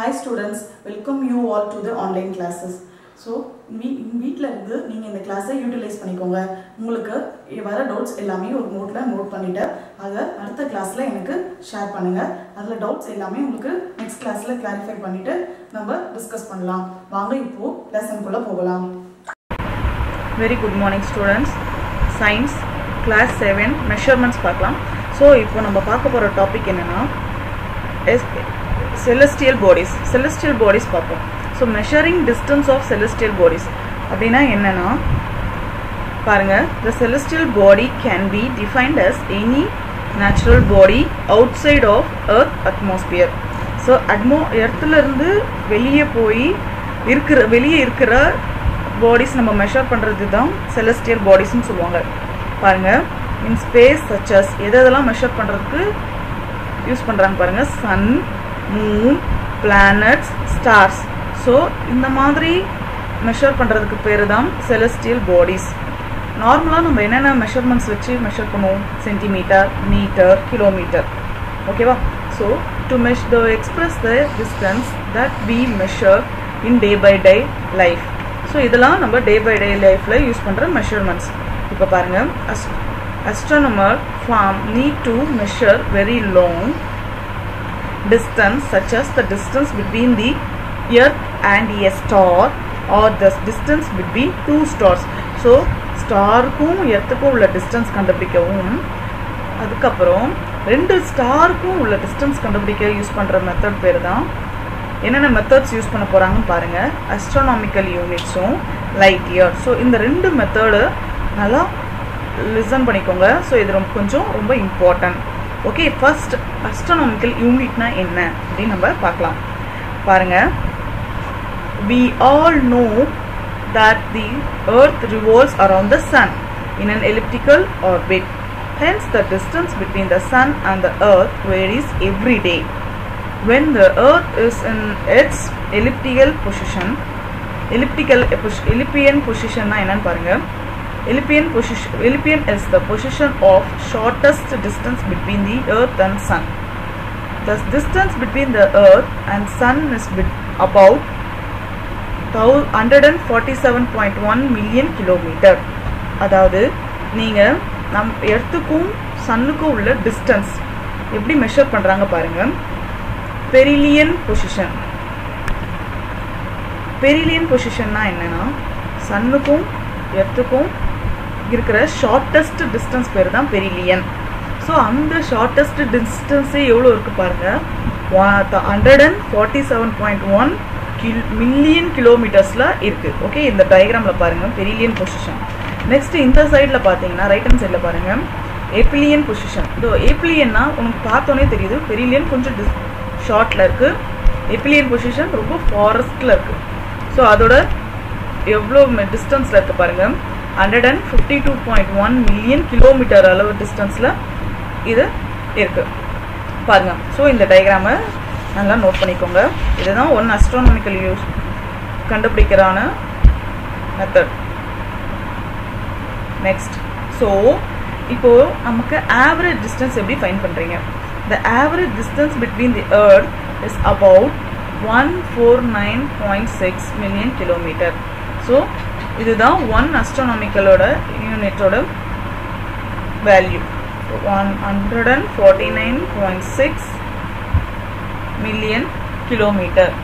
Hi students, welcome you all to the online classes. So வீ வீட்டில் இருந்து நீங்கள் இந்த கிளாஸை யூட்டிலைஸ் பண்ணிக்கோங்க உங்களுக்கு வர டவுட்ஸ் எல்லாமே ஒரு நோட்டில் நோட் பண்ணிவிட்டு அதை அடுத்த கிளாஸில் எனக்கு ஷேர் பண்ணுங்கள் அதில் டவுட்ஸ் எல்லாமே உங்களுக்கு நெக்ஸ்ட் கிளாஸில் கிளாரிஃபை பண்ணிவிட்டு நம்ம டிஸ்கஸ் பண்ணலாம் வாங்க இப்போது லெசனுக்குள்ளே போகலாம் very good morning students science class seven measurements பார்க்கலாம் ஸோ இப்போ நம்ம பார்க்க போகிற டாபிக் என்னென்னா செலஸ்டியல் பாடிஸ் செலஸ்டியல் பாடிஸ் பார்ப்போம் so measuring distance of celestial bodies அப்படின்னா என்னென்னா பாருங்க the celestial body can be defined as any natural body outside of earth atmosphere so அட்மோ எர்த்துலேருந்து வெளியே போய் இருக்கிற வெளியே இருக்கிற பாடிஸ் நம்ம மெஷர் பண்ணுறது தான் செலஸ்டியல் பாடிஸ்னு சொல்லுவாங்க பாருங்கள் இன் ஸ்பேஸ் சச்சஸ் எது எதெல்லாம் மெஷர் பண்ணுறதுக்கு யூஸ் பண்ணுறாங்க பாருங்கள் sun moon planets stars so இந்த மாதிரி மெஷர் பண்ணுறதுக்கு பேர் தான் செலஸ்டியல் பாடிஸ் நார்மலாக நம்ம என்னென்ன மெஷர்மெண்ட்ஸ் வச்சு மெஷர் பண்ணுவோம் சென்டிமீட்டர் மீட்டர் கிலோமீட்டர் ஓகேவா so to mesh the express the distance that we measure in day by day life so இதெல்லாம் நம்ம டே பை டே லைஃப்பில் யூஸ் பண்ணுற மெஷர்மெண்ட்ஸ் இப்போ பாருங்கள் as astronomer farm need to measure very long distance such as the distance between the earth and a star or the distance between two stars so ஸ்டாருக்கும் எர்த்துக்கும் உள்ள distance கண்டுபிடிக்கவும் அதுக்கப்புறம் ரெண்டு ஸ்டாருக்கும் உள்ள டிஸ்டன்ஸ் கண்டுபிடிக்க யூஸ் பண்ணுற மெத்தட் பேர் தான் என்னென்ன மெத்தட்ஸ் யூஸ் பண்ண போகிறாங்கன்னு பாருங்கள் அஸ்ட்ரானாமிக்கல் யூனிட்ஸும் லைட் இயர் ஸோ இந்த ரெண்டு மெத்தடு நல்லா லிசன் பண்ணிக்கோங்க ஸோ இது ரொம்ப கொஞ்சம் ரொம்ப இம்பார்ட்டன்ட் ஓகே ஃபர்ஸ்ட் அஸ்ட்ரானாமிக்கல் யூனிட்னா என்ன அப்படின்னு நம்ம பார்க்கலாம் பாருங்க we all know that the earth revolves around the sun in an elliptical orbit hence the distance between the sun and the earth varies every day when the earth is in its elliptical position elliptical elliptian position na என்னன்னு பாருங்க Elliptian position Elliptian is the position of shortest distance between the earth and sun. The distance between the earth and sun is about 147.1 million kilometer. அதாவது நீங்கள் நம் எர்த்துக்கும் சன்னுக்கும் உள்ள distance எப்படி measure பண்ணுறாங்க பாருங்க பெரிலியன் position பெரிலியன் பொசிஷன்னா என்னன்னா சன்னுக்கும் எர்த்துக்கும் இருக்கிற ஷார்ட்டஸ்ட் டிஸ்டன்ஸ் பேர் தான் பெரிலியன் ஸோ அந்த ஷார்ட்டஸ்ட் டிஸ்டன்ஸே எவ்வளோ இருக்குது பாருங்கள் hundred and forty seven point one கில் மில்லியன் கிலோமீட்டர்ஸில் இருக்குது ஓகே இந்த டயக்ராமில் பாருங்கள் பெரிலியன் பொசிஷன் நெக்ஸ்ட் இந்த சைடில் பார்த்தீங்கன்னா ரைட் ஹேண்ட் சைடில் பாருங்கள் ஏப்ளியன் பொசிஷன் இதோ ஏப்ளியன்னா உனக்கு பார்த்தோன்னே தெரியுது பெரிலியன் கொஞ்சம் டிஸ் ஷார்ட்டில் இருக்குது ஏப்ளியன் பொசிஷன் ரொம்ப ஃபாரஸ்ட்டில் இருக்குது ஸோ அதோட எவ்வளோ டிஸ்டன்ஸில் இருக்குது பாருங்கள் hundred and fifty two point one million kilometre அளவு டிஸ்டன்ஸில் இது இருக்குது பாருங்கள் ஸோ இந்த டயக்ராமை நல்லா நோட் பண்ணிக்கோங்க இதுதான் ஒன் அஸ்ட்ரானமிக்கல் யூஸ் கண்டுபிடிக்கிறான மெத்தட் நெக்ஸ்ட் ஸோ இப்போது நமக்கு ஆவரேஜ் டிஸ்டன்ஸ் எப்படி ஃபைன் பண்ணுறீங்க the average distance between the earth is about one four nine point six million kilometre so இதுதான் ஒன் அஸ்ட்ரானாமிக்கலோட யூனிட்டோட value one hundred and forty nine point six million kilometre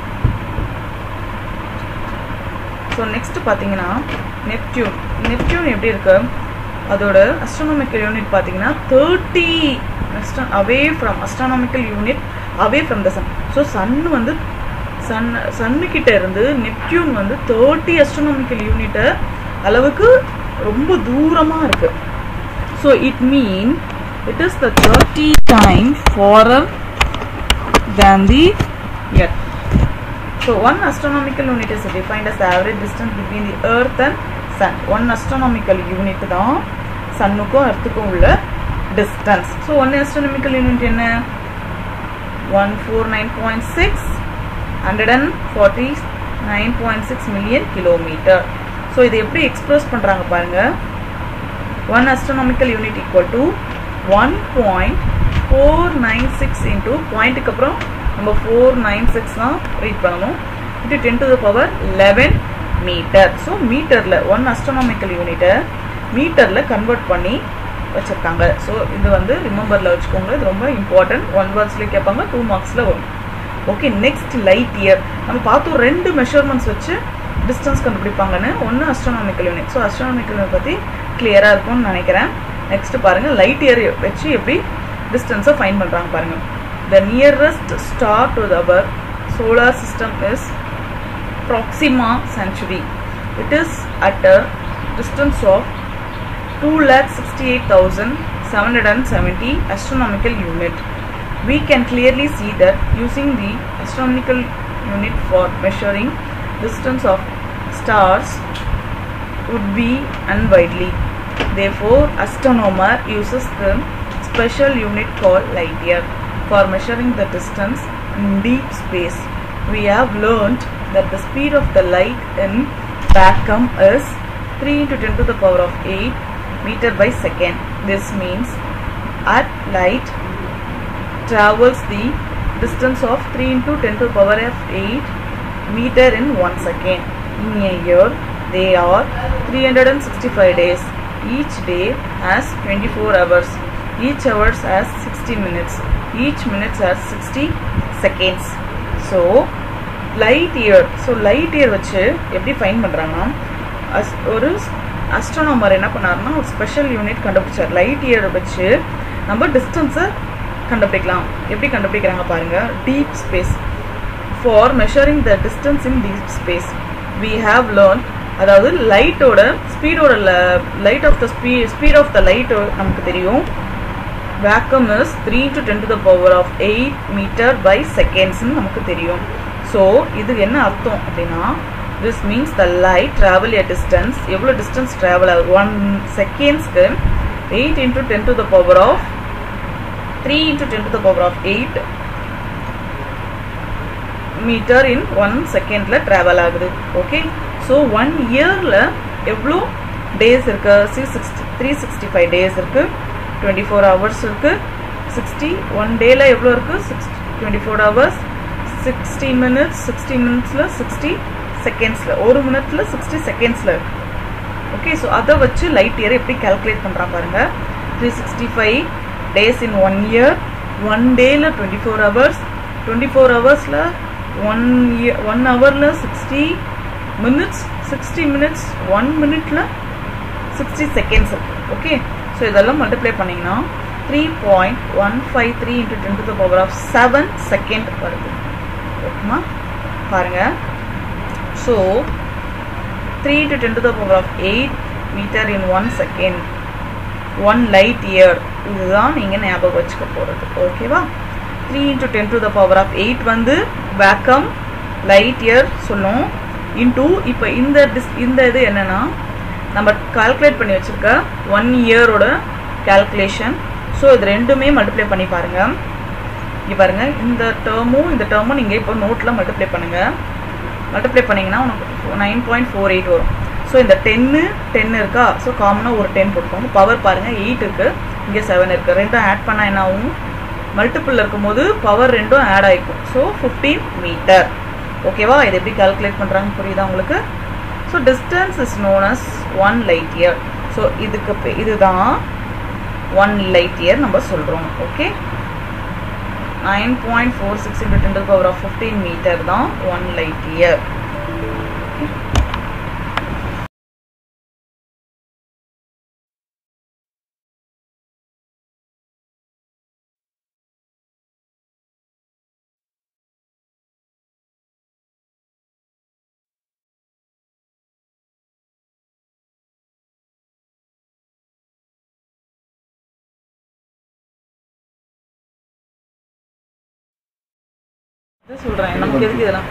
so next பார்த்தீங்கன்னா Neptune Neptune எப்படி இருக்கு அதோட astronomical unit பார்த்தீங்கன்னா thirty away from astronomical unit away from the sun so Sun வந்து sun சன்னுக்கிட்ட இருந்து நெப்டியூன் வந்து தேர்ட்டி அஸ்ட்ரானாமிக்கல் யூனிட்டை அளவுக்கு ரொம்ப தூரமாக இருக்கு so it mean it is the thirty time farther than the earth so one astronomical unit is defined as average distance between the earth and sun one astronomical unit தான் சன்னுக்கும் எர்த்துக்கும் உள்ள distance so one astronomical unit என்ன one four nine point six hundred and forty nine point six million kilometre so இது எப்படி express பண்ணுறாங்க பாருங்கள் one astronomical unit equal to one point four nine six into பாயிண்ட்டுக்கு அப்புறம் நம்ம four nine six தான் read பண்ணணும் into ten to the power eleven metre so மீட்டரில் ஒன் அஸ்ட்ரானாமிக்கல் யூனிட்டை மீட்டரில் கன்வெர்ட் பண்ணி வச்சுருக்காங்க ஸோ இது வந்து ரிமெம்பரில் வச்சுக்கோங்க இது ரொம்ப இம்பார்ட்டன்ட் ஒன் வேர்ட்ஸ்லேயும் கேட்பாங்க டூ மார்க்ஸில் வரும் ஓகே நெக்ஸ்ட் லைட் இயர் நம்ம பார்த்தோம் ரெண்டு மெஷர்மெண்ட்ஸ் வச்சு டிஸ்டன்ஸ் கண்டுபிடிப்பாங்கன்னு ஒன்று astronomical unit so astronomical unit பற்றி கிளியராக இருக்கும்னு நினைக்கிறேன் நெக்ஸ்ட் பாருங்கள் லைட் இயர் வச்சு எப்படி டிஸ்டன்ஸை ஃபைன் பண்ணுறாங்க பாருங்கள் the nearest star to our solar system is Proxima Centauri. It is at a distance of 2,68,770 astronomical unit. We can clearly see that using the astronomical unit for measuring distance of stars would be unwidely. Therefore, astronomer uses the special unit called light year for measuring the distance in deep space. We have learnt that the speed of the light in vacuum is 3 into 10 to the power of 8 meter by second. This means at light travels the distance of 3 into 10 to the power of 8 meter in 1 second. In a year, they are 365 days. Each day has 24 hours. Each hour has 60 minutes. Each minute has 60 seconds. So, light year so light year வச்சு எப்படி fine பண்ணுறாங்கன்னா as ஒரு அஸ்ட்ரோனாமர் என்ன பண்ணாருன்னா ஒரு special unit கண்டுபிடிச்சார் light year வச்சு நம்ம டிஸ்டன்ஸை கண்டுபிடிக்கலாம் எப்படி கண்டுபிடிக்கிறாங்க பாருங்கள் deep space for measuring the distance in deep space we have learn அதாவது லைட்டோட ஸ்பீடோட light of the speed speed of the light நமக்கு தெரியும் vacuum is three to ten to the power of eight metre by செகண்ட்ஸ்னு நமக்கு தெரியும் so இது என்ன அர்த்தம் அப்படின்னா this means the light travel a distance எவ்வளோ டிஸ்டன்ஸ் ட்ராவல் ஆகுது ஒன் செகண்ட்ஸ்க்கு eight into ten to the power of three into ten to the power of eight metre in one செகண்டில் ட்ராவல் ஆகுது ஓகே ஸோ ஒன் இயரில் எவ்வளோ days இருக்கு six sixty three sixty five days இருக்கு twenty four hours இருக்கு sixty one டேல எவ்வளோ இருக்கு six twenty four hours sixty minutes sixty மினிட்ஸில் சிக்ஸ்டி செகண்ட்ஸில் ஒரு மினிட்ல சிக்ஸ்டி செகண்ட்ஸில் இருக்கு ஓகே ஸோ அதை வச்சு லைட் இயர் எப்படி கால்குலேட் பண்ணுறான் பாருங்க three sixty five days in one year one டேல twenty four hours twenty four ஹவர்ஸில் ஒன் இயர் ஒன் ஹவரில் sixty minutes sixty minutes one மினிட்ல சிக்ஸ்டி செகண்ட்ஸ் இருக்கு ஓகே ஸோ இதெல்லாம் மல்டிப்ளை பண்ணிங்கன்னா three point one five three into ten to the power of seven second வருது ஓகேமா பாருங்க so three to ten to the power of eight metre in one second one light year இதுதான் நீங்கள் ஞாபகம் வச்சுக்க போகிறது ஓகேவா three into ten to the power of eight வந்து வேக்கம் லைட் இயர் சொல்லும் இன்டூ இப்போ இந்த டிஸ் இந்த இது என்னென்னா நம்ம கால்குலேட் பண்ணி வச்சுருக்க ஒன் இயரோட கால்குலேஷன் ஸோ இது ரெண்டுமே மல்டிப்ளை பண்ணி பாருங்கள் இங்கே பாருங்கள் இந்த டேர்மும் இந்த டேர்மும் நீங்கள் இப்போ நோட்டில் மல்டிப்ளை பண்ணுங்கள் மல்டிப்ளை பண்ணிங்கன்னா உனக்கு நைன் பாயிண்ட் ஃபோர் எயிட் வரும் ஸோ இந்த டென்னு டென் இருக்கா ஸோ காமனாக ஒரு டென் போட்டுக்கோங்க பவர் பாருங்கள் எயிட் இருக்குது இங்கே செவன் இருக்குது ரெண்டும் ஆட் பண்ணால் என்ன ஆகும் மல்டிபிள் இருக்கும்போது பவர் ரெண்டும் ஆட் ஆகிக்கும் ஸோ ஃபிஃப்டீன் மீட்டர் ஓகேவா இது எப்படி கால்குலேட் பண்ணுறாங்க புரியுதா உங்களுக்கு so distance is known as one light year so இதுக்கு இதுதான் ஒன் லைட் இயர் நம்ம சொல்கிறோம் okay nine point four six into ten power of fifteen metre தான் ஒன் லைட் இயர் சொல்றேன் நமக்கு எதுக்கு இதெல்லாம்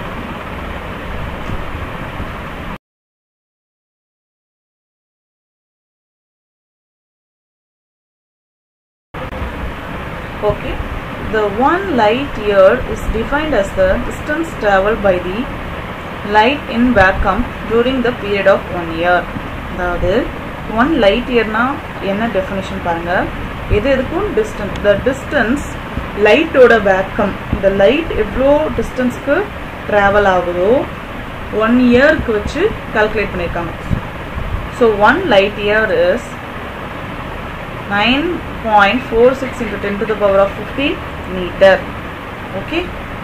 Okay, the one light year is defined as the distance traveled by the light in vacuum during the period of one year. அதாவது one light இயர்னா என்ன definition பாருங்க எது எதுக்கும் டிஸ்டன்ஸ் த டிஸ்டன்ஸ் லைட்டோட வேக்கம் இந்த லைட் எவ்வளோ டிஸ்டன்ஸ்க்கு ட்ராவல் ஆகுதோ ஒன் இயருக்கு வச்சு கால்குலேட் பண்ணியிருக்காங்க so one light year is nine point four six into ten to the power of fifteen metre okay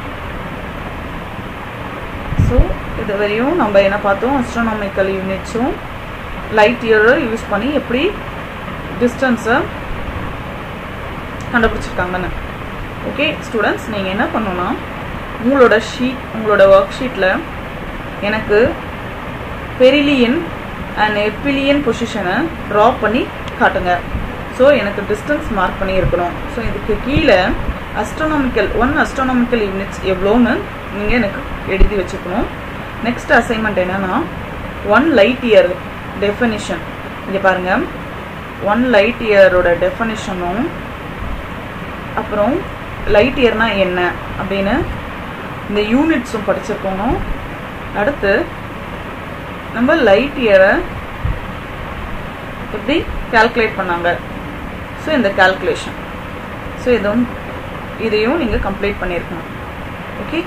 so இது வரையும் நம்ம என்ன பார்த்தோம் அஸ்ட்ரானாமிக்கல் யூனிட்ஸும் லைட் இயரை யூஸ் பண்ணி எப்படி டிஸ்டன்ஸை கண்டுபிடிச்சிருக்காங்கன்னு ஓகே ஸ்டூடெண்ட்ஸ் நீங்கள் என்ன பண்ணணும்னா உங்களோட ஷீட் உங்களோட ஒர்க் ஷீட்டில் எனக்கு பெரிலியன் அண்ட் எப்பிலியன் பொசிஷனை ட்ரா பண்ணி காட்டுங்க ஸோ எனக்கு டிஸ்டன்ஸ் மார்க் பண்ணி இருக்கணும் ஸோ இதுக்கு கீழே அஸ்ட்ரானாமிக்கல் ஒன் அஸ்ட்ரானாமிக்கல் யூனிட்ஸ் எவ்வளோன்னு நீங்கள் எனக்கு எழுதி வச்சுக்கணும் நெக்ஸ்ட் அசைன்மெண்ட் என்னன்னா ஒன் லைட் இயர் டெஃபனிஷன் இங்கே பாருங்கள் ஒன் லைட் இயரோட டெஃபனிஷனும் அப்புறம் லைட் இயர்னா என்ன அப்படின்னு இந்த யூனிட்ஸும் படிச்சிருக்கணும் அடுத்து நம்ம லைட் இயரை எப்படி கால்குலேட் பண்ணாங்க ஸோ இந்த கால்குலேஷன் ஸோ இதுவும் இதையும் நீங்கள் கம்ப்ளீட் பண்ணியிருக்கணும் ஓகே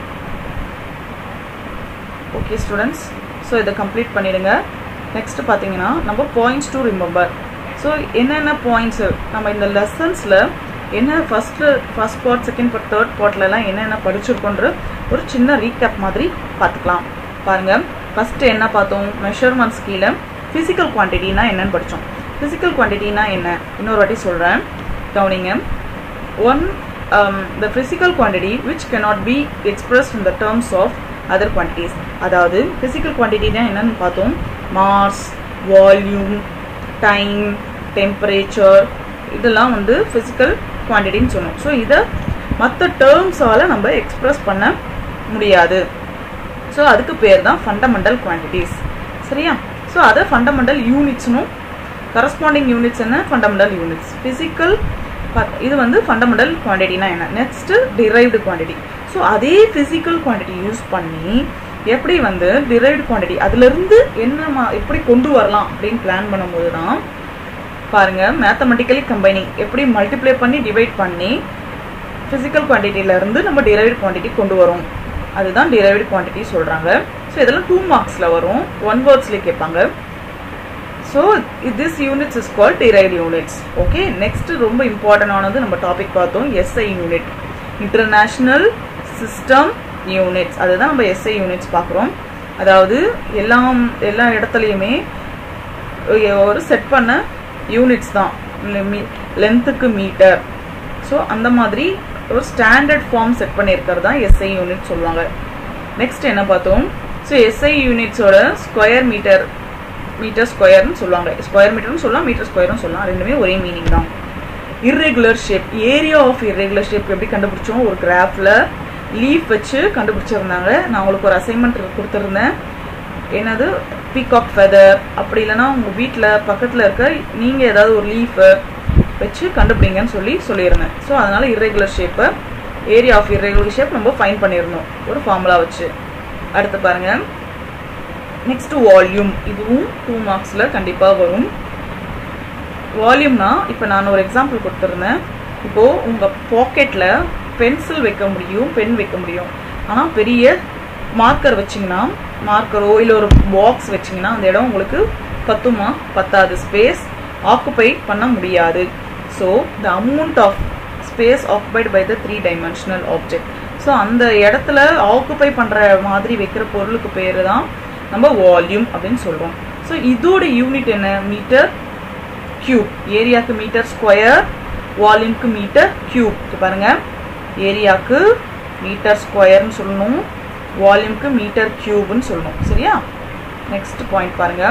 ஓகே ஸ்டூடெண்ட்ஸ் ஸோ இதை கம்ப்ளீட் பண்ணிடுங்க நெக்ஸ்ட் பார்த்தீங்கன்னா நம்ம பாயிண்ட்ஸ் டு ரிமெம்பர் ஸோ என்னென்ன பாயிண்ட்ஸு நம்ம இந்த லெசன்ஸில் என்ன first first part second part third பார்ட்லலாம் என்னென்ன படிச்சிருக்கோன்ற ஒரு சின்ன ரீகேப் மாதிரி பார்த்துக்கலாம் பாருங்கள் ஃபஸ்ட்டு என்ன பார்த்தோம் மெஷர்மெண்ட்ஸ் கீழே ஃபிசிக்கல் குவான்டிட்டினா என்னன்னு படித்தோம் ஃபிசிக்கல் குவான்டிட்டினா என்ன இன்னொரு வாட்டி சொல்கிறேன் கவனிங்க one the physical quantity which cannot be expressed in the terms of other quantities அதாவது ஃபிசிக்கல் குவான்டிட்டினா என்னன்னு பார்த்தோம் மாஸ் வால்யூம் டைம் டெம்பரேச்சர் இதெல்லாம் வந்து ஃபிசிக்கல் குவான்டிட்டின்னு சொன்னோம் ஸோ இதை மற்ற டேர்ம்ஸால் நம்ம எக்ஸ்பிரஸ் பண்ண முடியாது ஸோ அதுக்கு பேர் தான் ஃபண்டமெண்டல் குவான்டிட்டிஸ் சரியா ஸோ அதை ஃபண்டமெண்டல் யூனிட்ஸ்னும் கரஸ்பாண்டிங் யூனிட்ஸ் என்ன ஃபண்டமெண்டல் யூனிட்ஸ் ஃபிசிக்கல் இது வந்து ஃபண்டமெண்டல் குவான்டிட்டினா என்ன நெக்ஸ்ட்டு டிரைவ்டு குவான்டிட்டி ஸோ அதே ஃபிசிக்கல் குவான்டிட்டி யூஸ் பண்ணி எப்படி வந்து டிரைவ்டு குவான்டிட்டி அதுலேருந்து என்ன மா எப்படி கொண்டு வரலாம் அப்படின்னு பிளான் பண்ணும்போது தான் பாருங்க மேத்தமெட்டிக்கலி கம்பைனிங் எப்படி மல்டிப்ளை பண்ணி டிவைட் பண்ணி ஃபிசிக்கல் குவான்டிட்டியிலேருந்து நம்ம டிரைவ்டு குவான்டிட்டி கொண்டு வரோம் அதுதான் டிரைவ்டு குவான்டிட்டி சொல்கிறாங்க ஸோ இதெல்லாம் டூ மார்க்ஸில் வரும் ஒன் வேர்ட்ஸ்லேயே கேட்பாங்க so this units is call derived units okay next ரொம்ப இம்பார்ட்டண்டானது நம்ம டாபிக் பார்த்தோம் SI unit international system units அதுதான் நம்ம எஸ்ஐ யூனிட்ஸ் பார்க்குறோம் அதாவது எல்லாம் எல்லா இடத்துலையுமே ஒரு செட் பண்ண யூனிட்ஸ் தான் லென்த்துக்கு மீட்டர் ஸோ அந்த மாதிரி ஒரு ஸ்டாண்டர்ட் ஃபார்ம் செட் பண்ணியிருக்கிறது தான் எஸ்ஐ யூனிட் சொல்லுவாங்க நெக்ஸ்ட் என்ன பார்த்தோம் ஸோ எஸ்ஐ யூனிட்ஸோட ஸ்கொயர் மீட்டர் மீட்டர் ஸ்கொயர்னு சொல்லுவாங்க ஸ்கொயர் மீட்டர்னு சொல்லலாம் மீட்டர் ஸ்கொயர்னு சொல்லலாம் ரெண்டுமே ஒரே மீனிங் தான் irregular shape area of irregular shape எப்படி கண்டுபிடிச்சோம் ஒரு கிராஃபில் லீஃப் வச்சு கண்டுபிடிச்சிருந்தாங்க நான் உங்களுக்கு ஒரு அசைன்மெண்ட் கொடுத்துருந்தேன் என்னது பீகாக் ஃபெதர் அப்படி இல்லைன்னா உங்கள் வீட்டில் பக்கத்தில் இருக்க நீங்கள் ஏதாவது ஒரு லீஃபை வச்சு கண்டுபிடிங்கன்னு சொல்லி சொல்லியிருந்தேன் ஸோ அதனால் இர்ரெகுலர் ஷேப்பை ஏரியா ஆஃப் இர்ரெகுலர் ஷேப் நம்ம ஃபைன் பண்ணியிருந்தோம் ஒரு ஃபார்முலா வச்சு அடுத்து பாருங்கள் நெக்ஸ்ட் வால்யூம் இதுவும் டூ மார்க்ஸில் கண்டிப்பாக வரும் வால்யூம்னா இப்போ நான் ஒரு எக்ஸாம்பிள் கொடுத்துருந்தேன் இப்போது உங்கள் பாக்கெட்டில் பென்சில் வைக்க முடியும் பென் வைக்க முடியும் ஆனால் பெரிய மார்க்கர் வச்சிங்கன்னா மார்க்கரோ இல்லை ஒரு பாக்ஸ் வச்சிங்கன்னா அந்த இடம் உங்களுக்கு பத்துமா பத்தாது ஸ்பேஸ் ஆக்குப்பை பண்ண முடியாது so the amount of space occupied by the three dimensional object so அந்த இடத்துல ஆக்குப்பை பண்ணுற மாதிரி வைக்கிற பொருளுக்கு பேர் தான் நம்ம வால்யூம் அப்படின்னு சொல்கிறோம் ஸோ இதோட யூனிட் என்ன மீட்டர் கியூப் ஏரியாவுக்கு மீட்டர் ஸ்கொயர் வால்யூம்க்கு மீட்டர் கியூப் பாருங்க ஏரியாவுக்கு மீட்டர் ஸ்கொயர்னு சொல்லணும் வால்யூம்க்கு மீட்டர் கியூப்னு சொல்லணும் சரியா நெக்ஸ்ட் பாயிண்ட் பாருங்க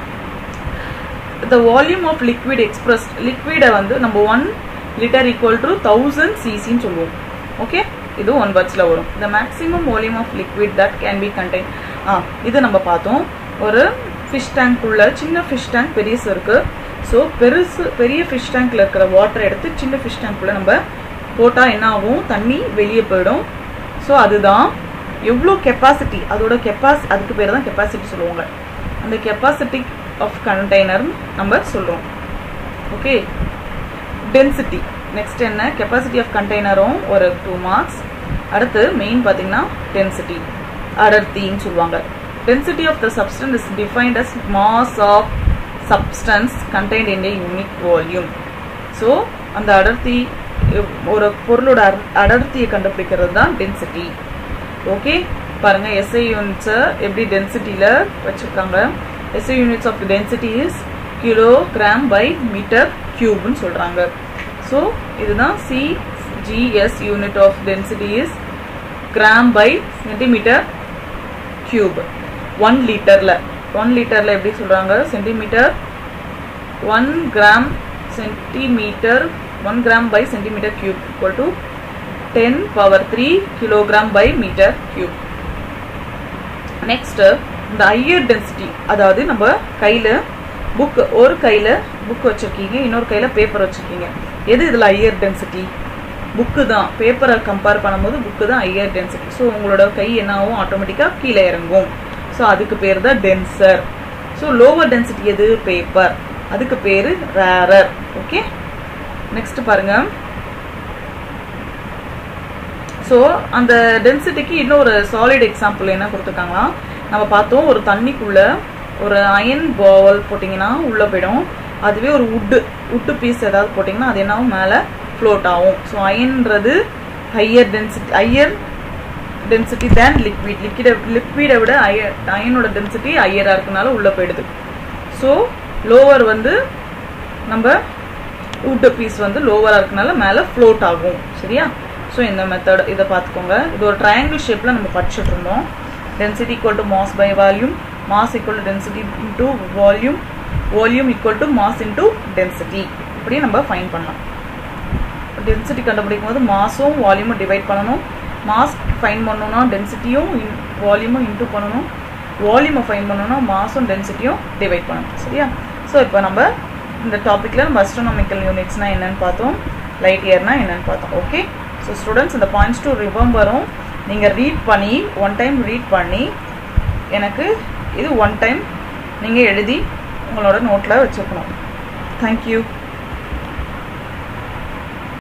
the volume of liquid express லிக்விடை வந்து நம்ம one litre equal to thousand சிசின்னு சொல்லுவோம் ஓகே இது ஒன் வேர்ட்ஸில் வரும் the maximum volume of liquid that can be contain ஆ இது நம்ம பார்த்தோம் ஒரு ஃபிஷ் டேங்க்குள்ள சின்ன ஃபிஷ் டேங்க் பெருசு இருக்குது ஸோ பெருசு பெரிய ஃபிஷ் டேங்க்கில் இருக்கிற வாட்டரை எடுத்து சின்ன ஃபிஷ் டேங்க்குள்ளே நம்ம போட்டால் என்ன ஆகும் தண்ணி வெளியே போயிடும் ஸோ அதுதான் எவ்வளோ கெப்பாசிட்டி அதோட கெப்பாசி அதுக்கு பேர் தான் கெப்பாசிட்டி சொல்லுவாங்க அந்த கெப்பாசிட்டி ஆஃப் கண்டெய்னர் நம்ம சொல்கிறோம் ஓகே டென்சிட்டி நெக்ஸ்ட் என்ன கெப்பாசிட்டி ஆஃப் கண்டெய்னரும் ஒரு டூ மார்க்ஸ் அடுத்து மெயின் பார்த்தீங்கன்னா டென்சிட்டி அடர்த்தின்னு சொல்லுவாங்க density of the substance is defined as mass of substance contained in a unit volume so அந்த அடர்த்தி ஒரு பொருளோட அடர்த்தியை கண்டுபிடிக்கிறது தான் டென்சிட்டி ஓகே பாருங்க எஸ்ஐ யூனிட்ஸை எப்படி டென்சிட்டியில் வச்சுருக்காங்க SI units of density is kilogram per metre கியூப்னு சொல்கிறாங்க ஸோ இதுதான் CGS unit of density is gram per centimetre cube one லிட்டரில் ஒன் லிட்டரில் எப்படி சொல்கிறாங்க centimetre one gram centimetre one gram per centimetre cube equal to ten power three kilogram per metre cube next இந்த higher density அதாவது நம்ம கையில் book ஒரு கையில் புக் வச்சுருக்கீங்க இன்னொரு கையில் பேப்பர் வச்சுருக்கீங்க எது இதில் ஹையர் டென்சிட்டி புக்கு தான் பேப்பரை கம்பேர் பண்ணும்போது புக்கு தான் ஹையர் டென்சிட்டி ஸோ உங்களோட கை என்ன ஆகும் ஆட்டோமேட்டிக்காக கீழே இறங்கும் ஸோ அதுக்கு பேர் தான் டென்சர் ஸோ லோவர் டென்சிட்டி எது பேப்பர் அதுக்கு பேர் ரேரர் ஓகே நெக்ஸ்ட் பாருங்க ஸோ அந்த டென்சிட்டிக்கு இன்னொரு சாலிட் எக்ஸாம்பிள் என்ன கொடுத்துருக்காங்களா நம்ம பார்த்தோம் ஒரு தண்ணிக்குள்ள ஒரு அயன் பால் போட்டிங்கன்னா உள்ளே போயிடும் அதுவே ஒரு உட்டு உட்டு பீஸ் ஏதாவது போட்டிங்கன்னா அது என்னாகும் மேலே ஃப்ளோட் ஆகும் ஸோ அயன்றது higher density higher density than liquid லிக்விட லிக்விடை விட அயர் அயனோட டென்சிட்டி ஹையராக இருக்கனால உள்ளே போயிடுது ஸோ லோவர் வந்து நம்ம ஊட்ட பீஸ் வந்து லோவராக இருக்கனால மேலே ஃப்ளோட் ஆகும் சரியா ஸோ இந்த மெத்தட் இதை பார்த்துக்கோங்க இது ஒரு ட்ரையாங்கிள் ஷேப்பில் நம்ம படிச்சுட்டு இருந்தோம் density equal to mass by volume mass equal to density into volume volume equal to mass into density இப்படி நம்ம ஃபைன் பண்ணலாம் டென்சிட்டி கண்டுபிடிக்கும் போது மாஸும் வால்யூமும் டிவைட் பண்ணணும் மாஸ் ஃபைன் பண்ணணும்னா டென்சிட்டியும் வால்யூமும் இன்டூ பண்ணணும் வால்யூமை ஃபைன் பண்ணணும்னா மாஸும் டென்சிட்டியும் டிவைட் பண்ணணும் சரியா ஸோ இப்போ நம்ம இந்த டாப்பிக்கில் நம்ம அஸ்ட்ரோனாமிக்கல் யூனிட்ஸ்னால் என்னென்னு பார்த்தோம் லைட் இயர்னால் என்னென்னு பார்த்தோம் ஓகே ஸோ ஸ்டூடெண்ட்ஸ் இந்த பாயிண்ட்ஸ் டூ ரிவம்பரும் நீங்கள் ரீட் பண்ணி ஒன் டைம் ரீட் பண்ணி எனக்கு இது ஒன் டைம் நீங்கள் எழுதி உங்களோட நோட்டில் வச்சுக்கணும் தேங்க்யூ